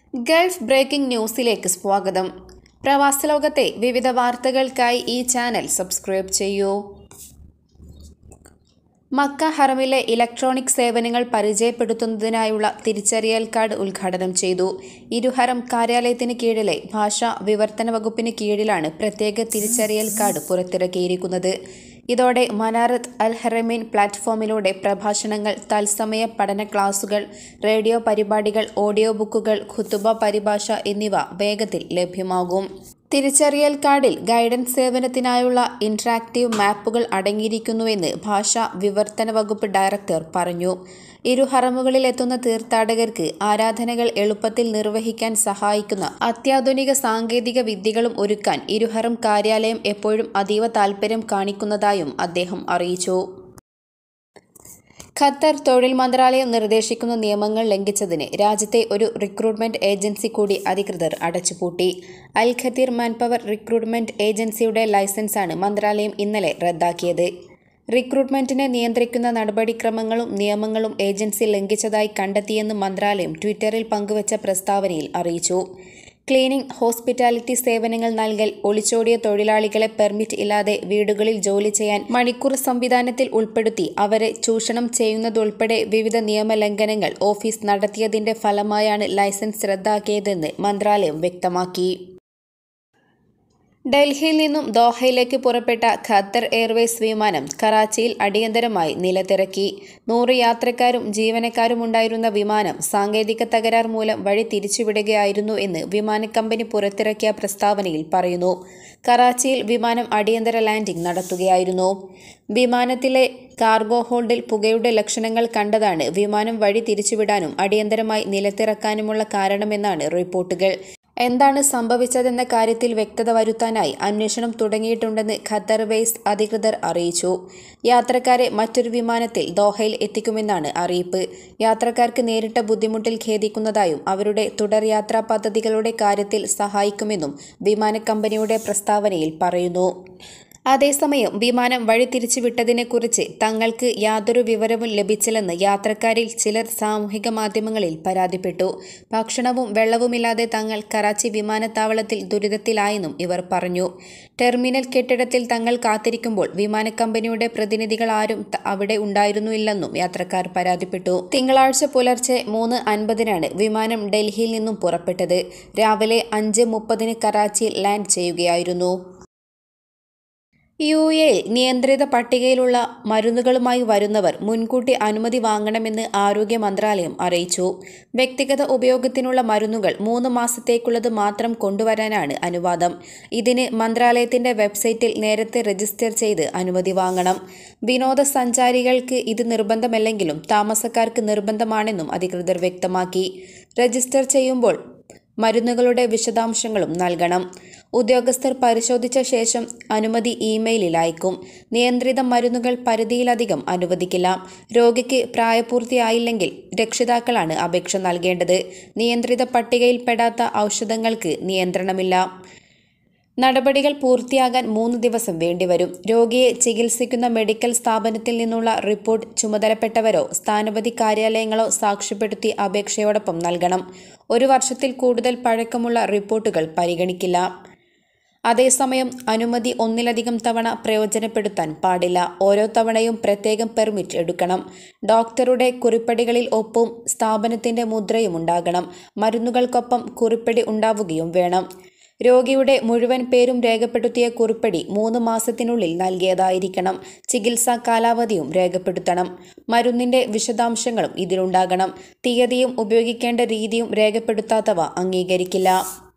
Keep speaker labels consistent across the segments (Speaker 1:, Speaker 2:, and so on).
Speaker 1: Gulf breaking ന്യൂസിലേക്ക് സ്വാഗതം പ്രവാസ ലോകത്തെ വിവിധ വാർത്തകൾക്കായി ഈ ചാനൽ സബ്സ്ക്രൈബ് ചെയ്യൂ മക്ക ഹറമിലെ ഇലക്ട്രോണിക് സേവനങ്ങൾ പരിചയപ്പെടുത്തുന്നതിനായുള്ള തിരിച്ചറിയൽ കാർഡ് ഉദ്ഘാടനം ചെയ്തു ഇരുഹറം കാര്യാലയത്തിന് കീഴിലെ ഭാഷാ വിവർത്തന വകുപ്പിന് കീഴിലാണ് പ്രത്യേക തിരിച്ചറിയൽ കാർഡ് പുറത്തിറക്കിയിരിക്കുന്നത് ഇതോടെ മനാറത്ത് അൽ ഹറമീൻ പ്ലാറ്റ്ഫോമിലൂടെ പ്രഭാഷണങ്ങൾ തത്സമയ പഠന ക്ലാസുകൾ റേഡിയോ പരിപാടികൾ ഓഡിയോ ബുക്കുകൾ ഖുത്തുബ പരിഭാഷ എന്നിവ വേഗത്തിൽ ലഭ്യമാകും തിരിച്ചറിയൽ കാർഡിൽ ഗൈഡൻസ് സേവനത്തിനായുള്ള ഇന്ററാക്റ്റീവ് മാപ്പുകൾ അടങ്ങിയിരിക്കുന്നുവെന്ന് ഭാഷാ വിവർത്തന വകുപ്പ് ഡയറക്ടർ പറഞ്ഞു ഇരു ഹറമുകളിൽ എത്തുന്ന തീർത്ഥാടകർക്ക് ആരാധനകൾ എളുപ്പത്തിൽ നിർവഹിക്കാൻ സഹായിക്കുന്ന അത്യാധുനിക സാങ്കേതിക വിദ്യകളും ഒരുക്കാൻ ഇരുഹറം കാര്യാലയം എപ്പോഴും അതീവ താൽപര്യം കാണിക്കുന്നതായും അദ്ദേഹം അറിയിച്ചു ഖത്തർ തൊഴിൽ മന്ത്രാലയം നിർദ്ദേശിക്കുന്ന നിയമങ്ങൾ ലംഘിച്ചതിന് രാജ്യത്തെ ഒരു റിക്രൂട്ട്മെന്റ് ഏജൻസി കൂടി അധികൃതർ അടച്ചുപൂട്ടി അൽ ഖത്തീർ മാൻപവർ റിക്രൂട്ട്മെന്റ് ഏജൻസിയുടെ ലൈസൻസാണ് മന്ത്രാലയം ഇന്നലെ റദ്ദാക്കിയത് റിക്രൂട്ട്മെന്റിനെ നിയന്ത്രിക്കുന്ന നടപടിക്രമങ്ങളും നിയമങ്ങളും ഏജൻസി ലംഘിച്ചതായി കണ്ടെത്തിയെന്ന് മന്ത്രാലയം ട്വിറ്ററിൽ പങ്കുവച്ച പ്രസ്താവനയിൽ അറിയിച്ചു ക്ലീനിംഗ് ഹോസ്പിറ്റാലിറ്റി സേവനങ്ങൾ നൽകൽ ഒളിച്ചോടിയ തൊഴിലാളികളെ പെർമിറ്റ് ഇല്ലാതെ വീടുകളിൽ ജോലി ചെയ്യാൻ മണിക്കൂർ സംവിധാനത്തിൽ ഉൾപ്പെടുത്തി അവരെ ചൂഷണം ചെയ്യുന്നതുൾപ്പെടെ വിവിധ നിയമലംഘനങ്ങൾ ഓഫീസ് നടത്തിയതിന്റെ ഫലമായാണ് ലൈസൻസ് റദ്ദാക്കിയതെന്ന് മന്ത്രാലയം വ്യക്തമാക്കി ഡൽഹിയിൽ നിന്നും ദോഹയിലേക്ക് പുറപ്പെട്ട ഖത്തർ എയർവേസ് വിമാനം കറാച്ചിയിൽ അടിയന്തരമായി നിലത്തിറക്കി നൂറ് യാത്രക്കാരും ജീവനക്കാരും ഉണ്ടായിരുന്ന വിമാനം സാങ്കേതിക തകരാർ മൂലം വഴി തിരിച്ചുവിടുകയായിരുന്നു എന്ന് വിമാന കമ്പനി പുറത്തിറക്കിയ പ്രസ്താവനയിൽ പറയുന്നു കറാച്ചിയിൽ വിമാനം അടിയന്തര ലാൻഡിംഗ് നടത്തുകയായിരുന്നു വിമാനത്തിലെ കാർഗോ ഹോൾഡിൽ പുകയുടെ ലക്ഷണങ്ങൾ കണ്ടതാണ് വിമാനം വഴി തിരിച്ചുവിടാനും അടിയന്തരമായി നിലത്തിറക്കാനുമുള്ള കാരണമെന്നാണ് റിപ്പോർട്ടുകൾ എന്താണ് സംഭവിച്ചതെന്ന കാര്യത്തിൽ വ്യക്തത വരുത്താനായി അന്വേഷണം തുടങ്ങിയിട്ടുണ്ടെന്ന് ഖത്തർ വേസ് അധികൃതർ അറിയിച്ചു യാത്രക്കാരെ മറ്റൊരു വിമാനത്തിൽ ദോഹയിൽ എത്തിക്കുമെന്നാണ് അറിയിപ്പ് യാത്രക്കാർക്ക് നേരിട്ട ബുദ്ധിമുട്ടിൽ ഖേദിക്കുന്നതായും അവരുടെ തുടർ യാത്രാ പദ്ധതികളുടെ കാര്യത്തിൽ സഹായിക്കുമെന്നും വിമാന കമ്പനിയുടെ പ്രസ്താവനയിൽ പറയുന്നു അതേസമയം വിമാനം വഴിതിരിച്ചുവിട്ടതിനെക്കുറിച്ച് തങ്ങൾക്ക് യാതൊരു വിവരവും ലഭിച്ചില്ലെന്ന് യാത്രക്കാരിൽ ചിലർ സാമൂഹിക മാധ്യമങ്ങളിൽ പരാതിപ്പെട്ടു ഭക്ഷണവും വെള്ളവുമില്ലാതെ തങ്ങൾ കറാച്ചി വിമാനത്താവളത്തിൽ ദുരിതത്തിലായെന്നും ഇവർ പറഞ്ഞു ടെർമിനൽ കെട്ടിടത്തിൽ തങ്ങൾ കാത്തിരിക്കുമ്പോൾ വിമാന കമ്പനിയുടെ പ്രതിനിധികൾ ആരും അവിടെ ഉണ്ടായിരുന്നില്ലെന്നും യാത്രക്കാർ പരാതിപ്പെട്ടു തിങ്കളാഴ്ച പുലർച്ചെ മൂന്ന് അൻപതിനാണ് വിമാനം ഡൽഹിയിൽ നിന്നും പുറപ്പെട്ടത് രാവിലെ അഞ്ച് മുപ്പതിന് കറാച്ചിയിൽ ലാൻഡ് ചെയ്യുകയായിരുന്നു യു എയിൽ നിയന്ത്രിത പട്ടികയിലുള്ള മരുന്നുകളുമായി വരുന്നവർ മുൻകൂട്ടി അനുമതി വാങ്ങണമെന്ന് ആരോഗ്യ മന്ത്രാലയം അറിയിച്ചു വ്യക്തിഗത ഉപയോഗത്തിനുള്ള മരുന്നുകൾ മൂന്ന് മാസത്തേക്കുള്ളത് മാത്രം കൊണ്ടുവരാനാണ് അനുവാദം ഇതിന് മന്ത്രാലയത്തിന്റെ വെബ്സൈറ്റിൽ നേരത്തെ രജിസ്റ്റർ ചെയ്ത് അനുമതി വാങ്ങണം വിനോദസഞ്ചാരികൾക്ക് ഇത് നിർബന്ധമല്ലെങ്കിലും താമസക്കാർക്ക് നിർബന്ധമാണെന്നും അധികൃതർ വ്യക്തമാക്കി രജിസ്റ്റർ ചെയ്യുമ്പോൾ മരുന്നുകളുടെ വിശദാംശങ്ങളും നൽകണം ഉദ്യോഗസ്ഥർ പരിശോധിച്ച ശേഷം അനുമതി ഇമെയിലിൽ അയക്കും നിയന്ത്രിത മരുന്നുകൾ പരിധിയിലധികം അനുവദിക്കില്ല രോഗിക്ക് പ്രായപൂർത്തിയായില്ലെങ്കിൽ രക്ഷിതാക്കളാണ് അപേക്ഷ നൽകേണ്ടത് നിയന്ത്രിത പട്ടികയിൽപ്പെടാത്ത ഔഷധങ്ങൾക്ക് നിയന്ത്രണമില്ല നടപടികൾ പൂർത്തിയാകാൻ മൂന്ന് ദിവസം വേണ്ടിവരും രോഗിയെ ചികിത്സിക്കുന്ന മെഡിക്കൽ സ്ഥാപനത്തിൽ നിന്നുള്ള റിപ്പോർട്ട് ചുമതലപ്പെട്ടവരോ സ്ഥാനപതി കാര്യാലയങ്ങളോ സാക്ഷ്യപ്പെടുത്തി അപേക്ഷയോടൊപ്പം നൽകണം ഒരു വർഷത്തിൽ കൂടുതൽ പഴക്കമുള്ള റിപ്പോർട്ടുകൾ പരിഗണിക്കില്ല അതേസമയം അനുമതി ഒന്നിലധികം തവണ പ്രയോജനപ്പെടുത്താൻ പാടില്ല ഓരോ തവണയും പ്രത്യേകം പെർമിറ്റ് എടുക്കണം ഡോക്ടറുടെ കുറിപ്പടികളിൽ ഒപ്പും സ്ഥാപനത്തിന്റെ മുദ്രയും ഉണ്ടാകണം മരുന്നുകൾക്കൊപ്പം കുറിപ്പടി ഉണ്ടാവുകയും വേണം രോഗിയുടെ മുഴുവൻ പേരും രേഖപ്പെടുത്തിയ കുറിപ്പടി മൂന്ന് മാസത്തിനുള്ളിൽ നൽകിയതായിരിക്കണം ചികിത്സാ കാലാവധിയും രേഖപ്പെടുത്തണം മരുന്നിന്റെ വിശദാംശങ്ങളും ഇതിലുണ്ടാകണം തീയതിയും ഉപയോഗിക്കേണ്ട രീതിയും രേഖപ്പെടുത്താത്തവ അംഗീകരിക്കില്ല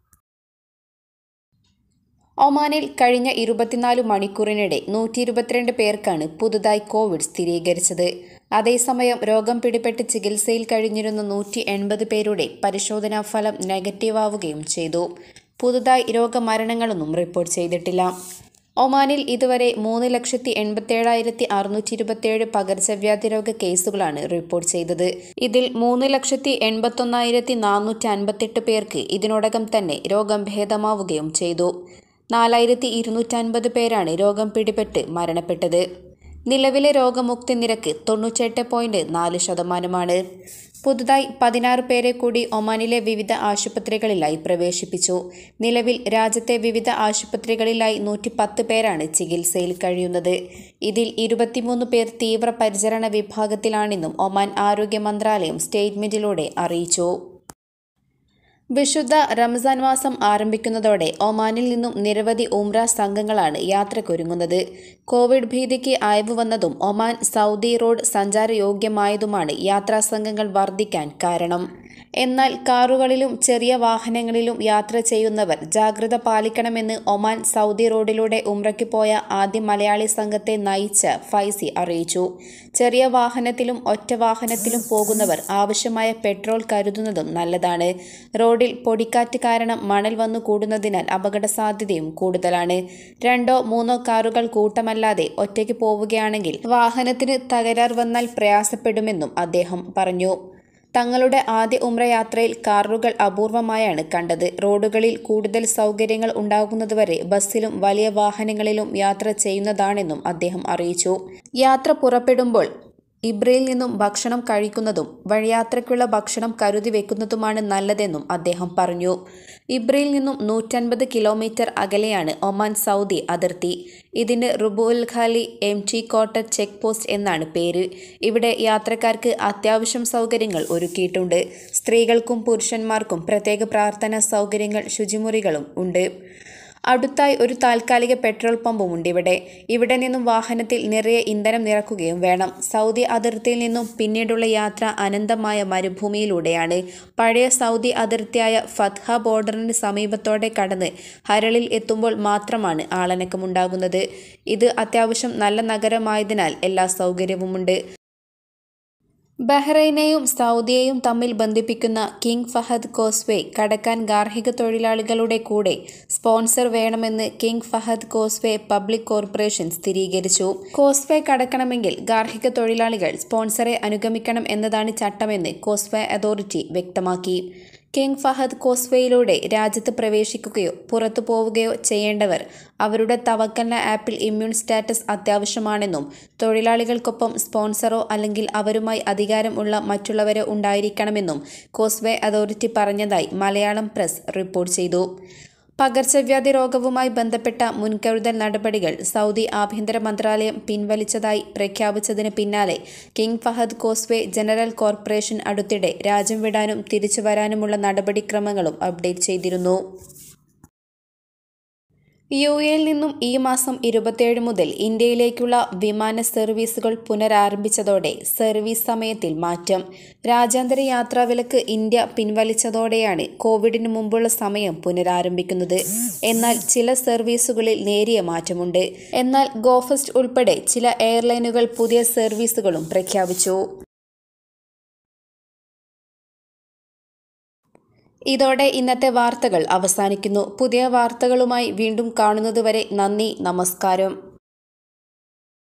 Speaker 1: ഒമാനിൽ കഴിഞ്ഞ ഇരുപത്തിനാല് മണിക്കൂറിനിടെ നൂറ്റി ഇരുപത്തിരണ്ട് പേർക്കാണ് പുതുതായി കോവിഡ് സ്ഥിരീകരിച്ചത് അതേസമയം രോഗം പിടിപെട്ട് ചികിത്സയിൽ കഴിഞ്ഞിരുന്ന നൂറ്റി എൺപത് പേരുടെ പരിശോധനാ ഫലം നെഗറ്റീവാവുകയും ചെയ്തു പുതുതായി രോഗമരണങ്ങളൊന്നും റിപ്പോർട്ട് ചെയ്തിട്ടില്ല ഒമാനിൽ ഇതുവരെ മൂന്ന് ലക്ഷത്തി എൺപത്തേഴായിരത്തി അറുന്നൂറ്റി ഇരുപത്തിയേഴ് പകർച്ചവ്യാധി രോഗ കേസുകളാണ് റിപ്പോർട്ട് ചെയ്തത് ഇതിൽ മൂന്ന് ലക്ഷത്തി എൺപത്തൊന്നായിരത്തി നാനൂറ്റി അൻപത്തെട്ട് പേർക്ക് ഇതിനോടകം തന്നെ രോഗം ഭേദമാവുകയും ചെയ്തു നാലായിരത്തി ഇരുന്നൂറ്റൻപത് പേരാണ് രോഗം പിടിപെട്ട് മരണപ്പെട്ടത് നിലവിലെ രോഗമുക്തി നിരക്ക് തൊണ്ണൂറ്റെട്ട് പോയിന്റ് നാല് ശതമാനമാണ് പുതുതായി പതിനാറ് പേരെ കൂടി ഒമാനിലെ വിവിധ ആശുപത്രികളിലായി പ്രവേശിപ്പിച്ചു നിലവിൽ രാജ്യത്തെ വിവിധ ആശുപത്രികളിലായി നൂറ്റി പത്ത് പേരാണ് ചികിത്സയിൽ കഴിയുന്നത് ഇതിൽ ഇരുപത്തിമൂന്ന് പേർ തീവ്രപരിചരണ വിഭാഗത്തിലാണെന്നും ഒമാൻ ആരോഗ്യ മന്ത്രാലയം സ്റ്റേറ്റ്മെന്റിലൂടെ അറിയിച്ചു വിശുദ്ധ റംസാൻ മാസം ആരംഭിക്കുന്നതോടെ ഒമാനിൽ നിന്നും നിരവധി ഉംറ സംഘങ്ങളാണ് യാത്രക്കൊരുങ്ങുന്നത് കോവിഡ് ഭീതിക്ക് അയവ് വന്നതും ഒമാൻ സൗദി റോഡ് സഞ്ചാരയോഗ്യമായതുമാണ് യാത്രാ സംഘങ്ങൾ വർദ്ധിക്കാൻ കാരണം എന്നാൽ കാറുകളിലും ചെറിയ വാഹനങ്ങളിലും യാത്ര ചെയ്യുന്നവർ ജാഗ്രത പാലിക്കണമെന്ന് ഒമാൻ സൗദി റോഡിലൂടെ ഉംറയ്ക്ക് പോയ ആദ്യ മലയാളി സംഘത്തെ നയിച്ച ഫൈസി അറിയിച്ചു ചെറിയ വാഹനത്തിലും ഒറ്റ വാഹനത്തിലും പോകുന്നവർ ആവശ്യമായ പെട്രോൾ കരുതുന്നതും നല്ലതാണ് റോഡിൽ പൊടിക്കാറ്റ് കാരണം മണൽ വന്നു കൂടുന്നതിനാൽ അപകട സാധ്യതയും കൂടുതലാണ് രണ്ടോ മൂന്നോ കാറുകൾ കൂട്ടമല്ലാതെ ഒറ്റയ്ക്ക് പോവുകയാണെങ്കിൽ വാഹനത്തിന് തകരാർ വന്നാൽ പ്രയാസപ്പെടുമെന്നും അദ്ദേഹം പറഞ്ഞു തങ്ങളുടെ ആദ്യ ഉംറ യാത്രയിൽ കാറുകൾ അപൂർവമായാണ് കണ്ടത് റോഡുകളിൽ കൂടുതൽ സൗകര്യങ്ങൾ ഉണ്ടാകുന്നതുവരെ ബസ്സിലും വലിയ വാഹനങ്ങളിലും യാത്ര ചെയ്യുന്നതാണെന്നും അദ്ദേഹം അറിയിച്ചു യാത്ര പുറപ്പെടുമ്പോൾ ഇബ്രയിൽ നിന്നും ഭക്ഷണം കഴിക്കുന്നതും വഴിയാത്രയ്ക്കുള്ള ഭക്ഷണം കരുതി വെക്കുന്നതുമാണ് നല്ലതെന്നും അദ്ദേഹം പറഞ്ഞു ഇബ്രയിൽ നിന്നും നൂറ്റൻപത് കിലോമീറ്റർ അകലെയാണ് ഒമാൻ സൗദി അതിർത്തി ഇതിന് റുബുൽ ഖാലി എം ടി കോട്ട ചെക്ക് പോസ്റ്റ് എന്നാണ് പേര് ഇവിടെ യാത്രക്കാർക്ക് അത്യാവശ്യം സൗകര്യങ്ങൾ ഒരുക്കിയിട്ടുണ്ട് സ്ത്രീകൾക്കും പുരുഷന്മാർക്കും പ്രത്യേക പ്രാർത്ഥനാ സൗകര്യങ്ങൾ ശുചിമുറികളും ഉണ്ട് അടുത്തായി ഒരു താൽക്കാലിക പെട്രോൾ പമ്പും ഉണ്ട് ഇവിടെ ഇവിടെ നിന്നും വാഹനത്തിൽ നിറയെ ഇന്ധനം നിറക്കുകയും വേണം സൗദി അതിർത്തിയിൽ നിന്നും പിന്നീടുള്ള യാത്ര അനന്തമായ മരുഭൂമിയിലൂടെയാണ് പഴയ സൗദി അതിർത്തിയായ ഫത്ഹ ബോർഡറിന് സമീപത്തോടെ കടന്ന് ഹരളിൽ എത്തുമ്പോൾ മാത്രമാണ് ആളനക്കമുണ്ടാകുന്നത് ഇത് അത്യാവശ്യം നല്ല നഗരമായതിനാൽ എല്ലാ സൗകര്യവുമുണ്ട് ബഹ്റൈനെയും സൗദിയെയും തമ്മിൽ ബന്ധിപ്പിക്കുന്ന കിങ് ഫഹദ് കോസ്വേ കടക്കാൻ ഗാർഹിക തൊഴിലാളികളുടെ കൂടെ സ്പോൺസർ വേണമെന്ന് King Fahd causeway public corporation സ്ഥിരീകരിച്ചു കോസ്വേ കടക്കണമെങ്കിൽ ഗാർഹിക തൊഴിലാളികൾ സ്പോൺസറെ അനുഗമിക്കണം എന്നതാണ് ചട്ടമെന്ന് കോസ്വേ അതോറിറ്റി വ്യക്തമാക്കി കിങ് ഫഹദ് കോസ്വേയിലൂടെ രാജ്യത്ത് പ്രവേശിക്കുകയോ പുറത്തു പോവുകയോ ചെയ്യേണ്ടവർ അവരുടെ തവക്കല്ല ആപ്പിൽ ഇമ്മ്യൂൺ സ്റ്റാറ്റസ് അത്യാവശ്യമാണെന്നും തൊഴിലാളികൾക്കൊപ്പം സ്പോൺസറോ അല്ലെങ്കിൽ അവരുമായി അധികാരം ഉള്ള മറ്റുള്ളവരോ ഉണ്ടായിരിക്കണമെന്നും കോസ്വേ അതോറിറ്റി പറഞ്ഞതായി മലയാളം പ്രസ് റിപ്പോർട്ട് ചെയ്തു പകർച്ചവ്യാധി രോഗവുമായി ബന്ധപ്പെട്ട മുൻകരുതൽ നടപടികൾ സൗദി ആഭ്യന്തര മന്ത്രാലയം പിൻവലിച്ചതായി പ്രഖ്യാപിച്ചതിന് പിന്നാലെ King Fahd causeway general corporation അടുത്തിടെ രാജ്യം വിടാനും തിരിച്ചു വരാനുമുള്ള നടപടിക്രമങ്ങളും അപ്ഡേറ്റ് ചെയ്തിരുന്നു യു എയിൽ നിന്നും ഈ മാസം ഇരുപത്തിയേഴ് മുതൽ ഇന്ത്യയിലേക്കുള്ള വിമാന സർവീസുകൾ പുനരാരംഭിച്ചതോടെ സർവീസ് സമയത്തിൽ മാറ്റം രാജ്യാന്തര യാത്രാവിലക്ക് ഇന്ത്യ പിൻവലിച്ചതോടെയാണ് കോവിഡിന് മുമ്പുള്ള സമയം പുനരാരംഭിക്കുന്നത് എന്നാൽ ചില സർവീസുകളിൽ നേരിയ മാറ്റമുണ്ട് എന്നാൽ ഗോഫസ്റ്റ് ഉൾപ്പെടെ ചില എയർലൈനുകൾ പുതിയ സർവീസുകളും പ്രഖ്യാപിച്ചു ഇതോടെ ഇന്നത്തെ വാർത്തകൾ അവസാനിക്കുന്നു പുതിയ വാർത്തകളുമായി വീണ്ടും കാണുന്നതുവരെ നന്ദി നമസ്കാരം